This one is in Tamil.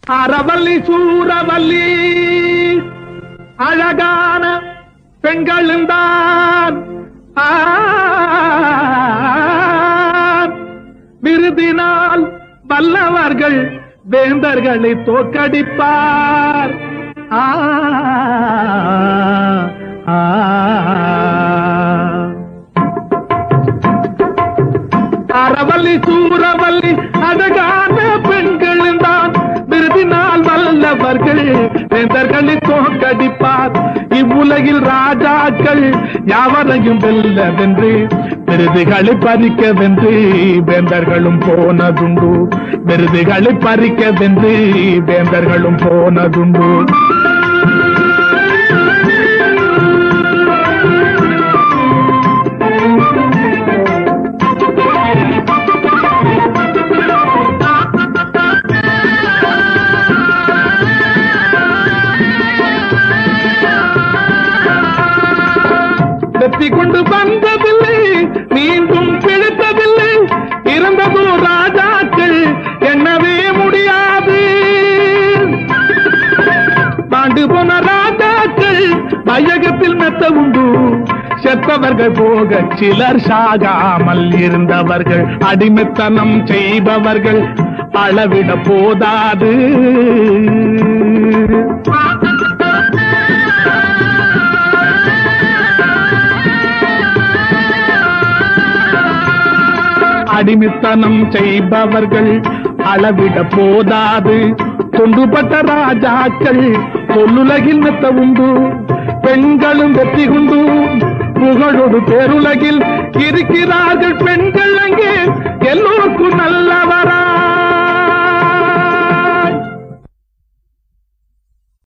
அறவல்லி சூரவல்லி அழகான பெண்களும் தான் விருதினால் வல்லவர்கள் வேந்தர்களை தோற்கடிப்பார் ஆ, ஆ, அறவல்லி சூரவல்லி அழகான பெண்களும் தான் விருதினால் வல்லவர்கள் வேந்தர்களை தோற்கடிப்பார் இவ்வுலகில் ராஜாக்கள் யாவரையும் வெல்லவென்று விருதுகளை பறிக்கவென்று வேந்தர்களும் போனதுண்டு விருதுகளை பறிக்கவென்று வேந்தர்களும் போனதுண்டு வெற்றி கொண்டு வந்ததில்லை மீண்டும் பிழைத்ததில்லை இறந்ததோ ராஜாக்கள் எண்ணவே முடியாது பாண்டு போன ராஜாக்கள் மையகத்தில் மெத்த உண்டு செத்தவர்கள் போக சிலர் சாகாமல் இருந்தவர்கள் அடிமைத்தனம் செய்பவர்கள் அளவிட போதாது அடிமைத்தனம் செய்பவர்கள் அளவிட போதாது தொண்டுபட்ட ராஜாக்கள் தொல்லுலகில் மெத்த உண்டு பெண்களும் வெற்றி கொண்டு புகழோடு பேருலகில் இருக்கிறார்கள் பெண்கள் அங்கே எல்லோருக்கும் நல்லவரா